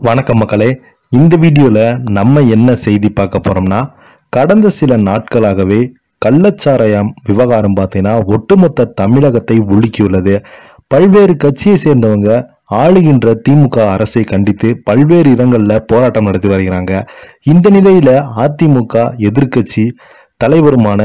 வணக்கம் மக்களே இந்த வீடியோவில் நம்ம என்ன செய்தி பார்க்க போறோம்னா கடந்த சில நாட்களாகவே கள்ளச்சாராயம் விவகாரம் பார்த்தீங்கன்னா ஒட்டுமொத்த தமிழகத்தை உலுக்கியுள்ளது பல்வேறு கட்சியை சேர்ந்தவங்க ஆளுகின்ற திமுக அரசை கண்டித்து பல்வேறு இடங்களில் போராட்டம் நடத்தி வருகிறாங்க இந்த நிலையில அதிமுக எதிர்க்கட்சி தலைவருமான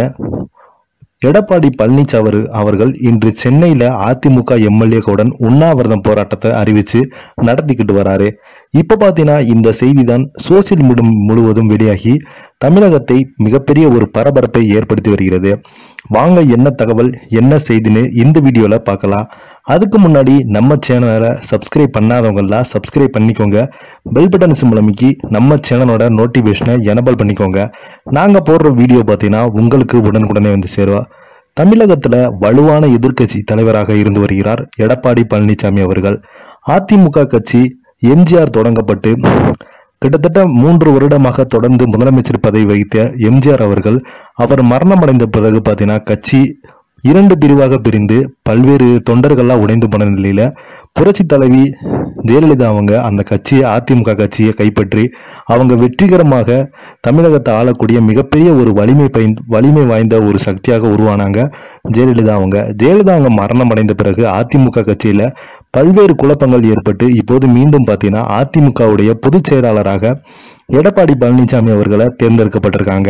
எடப்பாடி பழனிசாமி அவர்கள் இன்று சென்னையில அதிமுக எம்எல்ஏக்களுடன் உண்ணாவிரதம் போராட்டத்தை அறிவிச்சு நடத்திக்கிட்டு வராரு இப்ப பாத்தீங்கன்னா இந்த செய்தி தான் சோசியல் மீடியா முழுவதும் வெளியாகி தமிழகத்தை மிகப்பெரிய ஒரு பரபரப்பை ஏற்படுத்தி வருகிறது வாங்க என்ன தகவல் என்ன செய்தின்னு இந்த வீடியோல பார்க்கலாம் அதுக்கு முன்னாடி நம்ம சேனலை சப்ஸ்கிரைப் பண்ணாதவங்கலாம் சப்ஸ்கிரைப் பண்ணிக்கோங்க பெல் பட்டன் சிம்பிள் அமைக்கி நம்ம சேனலோட நோட்டிஃபிகேஷனை எனபிள் பண்ணிக்கோங்க நாங்க போடுற வீடியோ பார்த்தீங்கன்னா உங்களுக்கு உடனுக்குடனே வந்து சேருவா தமிழகத்துல வலுவான எதிர்க்கட்சி தலைவராக இருந்து வருகிறார் எடப்பாடி பழனிசாமி அவர்கள் அதிமுக கட்சி எம்ஜிஆர் தொடங்கப்பட்டு கிட்டத்தட்ட மூன்று வருடமாக தொடர்ந்து முதலமைச்சர் பதவி வகித்த எம்ஜிஆர் அவர்கள் அவர் மரணமடைந்த பிறகு பார்த்தீங்கன்னா கட்சி இரண்டு பிரிவாக பிரிந்து பல்வேறு தொண்டர்கள்லாம் உடைந்து போன நிலையில புரட்சி தலைவி ஜெயலலிதா அவங்க அந்த கட்சியை அதிமுக கட்சியை கைப்பற்றி அவங்க வெற்றிகரமாக தமிழகத்தை ஆளக்கூடிய மிகப்பெரிய ஒரு வலிமை பயன் வலிமை வாய்ந்த ஒரு சக்தியாக உருவானாங்க ஜெயலலிதா அவங்க ஜெயலலிதா அவங்க மரணம் அடைந்த பிறகு அதிமுக கட்சியில பல்வேறு குழப்பங்கள் ஏற்பட்டு இப்போது மீண்டும் பார்த்தீங்கன்னா அதிமுகவுடைய பொதுச் செயலாளராக எடப்பாடி பழனிசாமி அவர்களை தேர்ந்தெடுக்கப்பட்டிருக்காங்க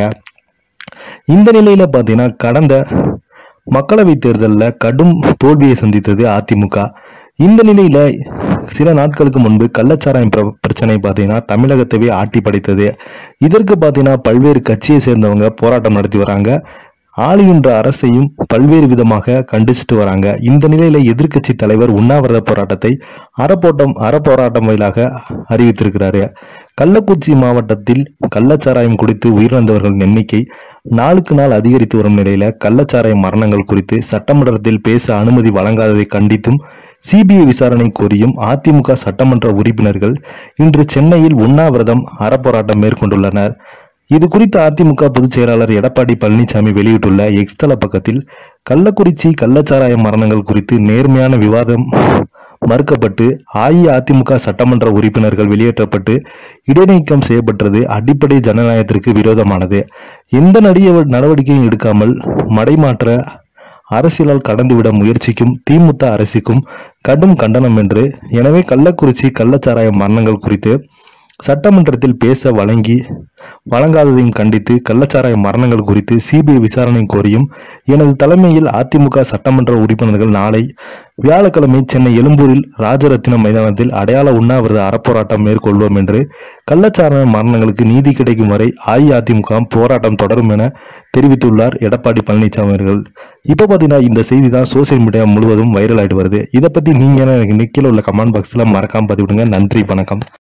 இந்த நிலையில பார்த்தீங்கன்னா கடந்த மக்களவைத் தேர்தலில் கடும் தோல்வியை சந்தித்தது அதிமுக இந்த நிலையில சில நாட்களுக்கு முன்பு கள்ளச்சாராயம் பிர- பிரச்சனை பார்த்தீங்கன்னா தமிழகத்தவே ஆட்டி படைத்தது இதற்கு பார்த்தீங்கன்னா பல்வேறு கட்சியை சேர்ந்தவங்க போராட்டம் நடத்தி வராங்க ஆளுகின்ற அரசையும் பல்வேறு விதமாக கண்டிச்சுட்டு வராங்க இந்த நிலையில எதிர்க்கட்சி தலைவர் உண்ணாவிரத போராட்டத்தை அறப்போட்டம் அறப்போராட்டம் வாயிலாக அறிவித்திருக்கிறாரு கள்ளக்குறிச்சி மாவட்டத்தில் கள்ளச்சாராயம் குடித்து உயிரிழந்தவர்களின் எண்ணிக்கை நாளுக்கு நாள் அதிகரித்து வரும் நிலையில கள்ளச்சாராய மரணங்கள் குறித்து சட்டமன்றத்தில் பேச அனுமதி வழங்காததை கண்டித்தும் சிபிஐ விசாரணை கோரியும் அதிமுக சட்டமன்ற உறுப்பினர்கள் இன்று சென்னையில் உண்ணாவிரதம் அறப்போராட்டம் மேற்கொண்டுள்ளனர் இது குறித்து அதிமுக பொதுச் செயலாளர் எடப்பாடி பழனிசாமி வெளியிட்டுள்ள எக்ஸ் தள பக்கத்தில் கள்ளக்குறிச்சி கள்ளச்சாராய மரணங்கள் குறித்து நேர்மையான விவாதம் மறுக்கப்பட்டு அஇஅதிமுக சட்டமன்ற உறுப்பினர்கள் வெளியேற்றப்பட்டு இடைநீக்கம் செய்யப்பட்டது அடிப்படை ஜனநாயகத்திற்கு விரோதமானது எந்த நடிக நடவடிக்கையும் எடுக்காமல் மடைமாற்ற அரசியலால் கடந்துவிட முயற்சிக்கும் திமுக அரசுக்கும் கடும் கண்டனம் என்று எனவே கள்ளக்குறிச்சி கள்ளச்சாராய மரணங்கள் குறித்து சட்டமன்றத்தில் பேச வழங்கி வழங்காததையும் கண்டித்து கள்ளச்சாராய மரணங்கள் குறித்து சிபிஐ விசாரணை கோரியும் எனது தலைமையில் அதிமுக சட்டமன்ற உறுப்பினர்கள் நாளை வியாழக்கிழமை சென்னை எழும்பூரில் ராஜரத்தினம் மைதானத்தில் அடையாள உண்ணாவிரத அறப்போராட்டம் மேற்கொள்வோம் என்று கள்ளச்சாராய மரணங்களுக்கு நீதி கிடைக்கும் வரை அஇஅதிமுக போராட்டம் தொடரும் என தெரிவித்துள்ளார் எடப்பாடி பழனிசாமி அவர்கள் இப்போ பார்த்தீங்கன்னா இந்த செய்தி தான் சோசியல் மீடியா முழுவதும் வைரல் ஆயிட்டு வருது இதை பத்தி நீங்க என்ன எனக்கு கீழே உள்ள கமெண்ட் பாக்ஸ்ல மறக்காம பதிவிடுங்க நன்றி வணக்கம்